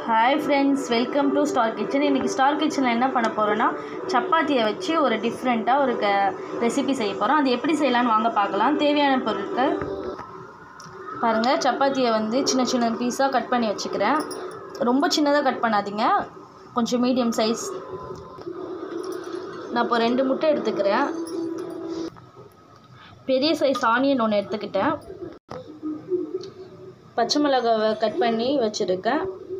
hi friends welcome to star kitchen இன்றைக்கி star கிச்சனில் என்ன பண்ண போகிறோன்னா சப்பாத்தியை வச்சு ஒரு டிஃப்ரெண்ட்டாக ஒரு க ரெசிபி செய்ய போகிறோம் அது எப்படி செய்யலாம்னு வாங்க பார்க்கலாம் தேவையான பொருட்கள் பாருங்கள் சப்பாத்தியை வந்து சின்ன சின்ன பீஸாக கட் பண்ணி வச்சுக்கிறேன் ரொம்ப சின்னதாக கட் பண்ணாதீங்க கொஞ்சம் மீடியம் சைஸ் நான் இப்போ ரெண்டு முட்டை எடுத்துக்கிறேன் பெரிய சைஸ் ஆனியன் ஒன்று எடுத்துக்கிட்டேன் பச்சை மிளகாவை கட் பண்ணி வச்சுருக்கேன்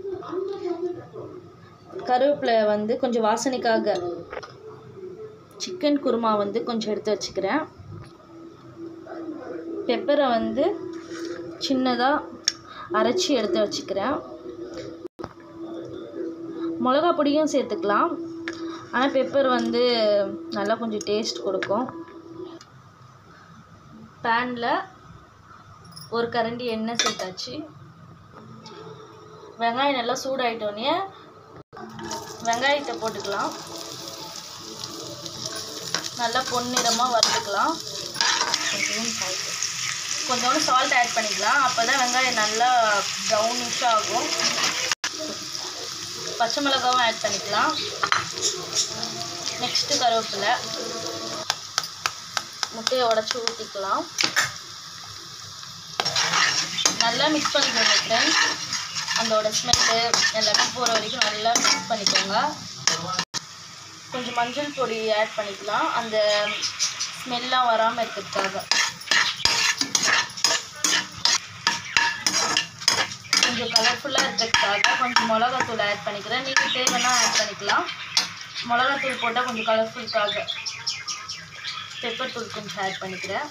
கருவேப்பிலை வந்து கொஞ்சம் வாசனைக்காக சிக்கன் குருமா வந்து கொஞ்சம் எடுத்து வச்சுக்கிறேன் பெப்பரை வந்து சின்னதாக அரைச்சி எடுத்து வச்சுக்கிறேன் மிளகா பொடியும் சேர்த்துக்கலாம் ஆனால் பெப்பர் வந்து நல்லா கொஞ்சம் டேஸ்ட் கொடுக்கும் பேனில் ஒரு கரண்டி எண்ணெய் சேர்த்தாச்சு வெங்காயம் நல்லா சூடாயிட்டோடனே வெங்காயத்தை போட்டுக்கலாம் நல்லா பொன்னிறமாக வறுத்துக்கலாம் கொஞ்சோண்டு சால்ட் ஆட் பண்ணிக்கலாம் அப்போ தான் வெங்காயம் நல்லா ப்ரௌனிஷாக ஆகும் பச்சை மிளகாவும் ஆட் பண்ணிக்கலாம் நெக்ஸ்ட்டு கருவேப்பிலை முட்டையை உடச்சி ஊற்றிக்கலாம் நல்லா மிக்ஸ் பண்ணிக்கோங்க ஃப்ரெண்ட்ஸ் அதோட ஸ்மெல்லு எல்லாமே போகிற வரைக்கும் நல்லா மிக்ஸ் பண்ணிக்கோங்க கொஞ்சம் மஞ்சள் பொடி ஆட் பண்ணிக்கலாம் அந்த ஸ்மெல்லாம் வராமல் இருக்கிறதுக்காக கொஞ்சம் கலர்ஃபுல்லாக இருக்கிறதுக்காக கொஞ்சம் மிளகாத்தூள் ஆட் பண்ணிக்கிறேன் நீங்கள் தேவைன்னா ஆட் பண்ணிக்கலாம் மிளகாத்தூள் போட்டால் கொஞ்சம் கலர்ஃபுல்காக பெப்பர் தூள் கொஞ்சம் ஆட் பண்ணிக்கிறேன்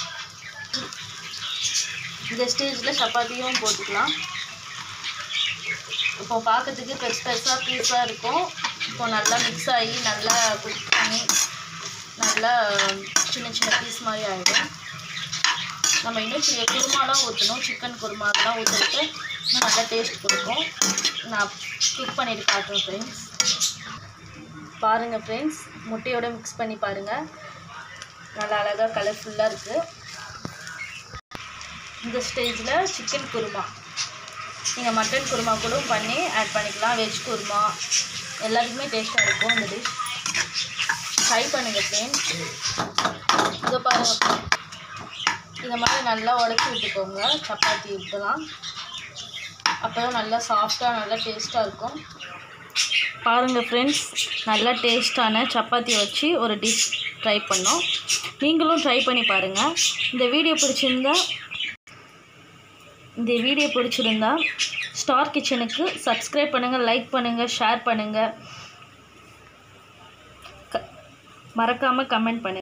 இந்த ஸ்டேஜில் சப்பாத்தியும் போட்டுக்கலாம் இப்போ பார்க்கறதுக்கு பெருசு பெருசாக பீஸாக இருக்கும் இப்போ நல்லா மிக்ஸ் ஆகி நல்லா குக் பண்ணி நல்லா சின்ன சின்ன பீஸ் மாதிரி ஆகிடும் நம்ம இன்னும் சின்ன குருமாலாம் ஊற்றணும் சிக்கன் குருமா அதெல்லாம் ஊற்றிட்டு இன்னும் நல்லா டேஸ்ட் கொடுக்கும் நான் குக் பண்ணிட்டு காட்டுறேன் ஃப்ரெண்ட்ஸ் பாருங்கள் ஃப்ரெண்ட்ஸ் முட்டையோட மிக்ஸ் பண்ணி பாருங்கள் நல்லா அழகாக கலர்ஃபுல்லாக இருக்குது இந்த ஸ்டேஜில் சிக்கன் குருமா நீங்கள் மட்டன் குருமா கூட பண்ணி ஆட் பண்ணிக்கலாம் வெஜ் குருமா எல்லாத்துக்குமே டேஸ்ட்டாக இருக்கும் இந்த டிஷ் ட்ரை பண்ணுங்கள் ஃப்ரெண்ட்ஸ் இதை பாருங்கள் இந்த மாதிரி நல்லா உடச்சி விட்டுக்கோங்க சப்பாத்தி இப்போலாம் அப்போ தான் நல்லா சாஃப்டாக நல்லா டேஸ்ட்டாக இருக்கும் பாருங்கள் ஃப்ரெண்ட்ஸ் நல்லா டேஸ்ட்டான சப்பாத்தி வச்சு ஒரு டிஷ் ட்ரை பண்ணோம் நீங்களும் ட்ரை பண்ணி பாருங்கள் இந்த வீடியோ பிடிச்சிருந்தா இந்த வீடியோ பிடிச்சிருந்தா ஸ்டார் கிச்சனுக்கு சப்ஸ்கிரைப் பண்ணுங்கள் லைக் பண்ணுங்கள் ஷேர் பண்ணுங்கள் க மறக்காமல் கமெண்ட் பண்ணுங்கள்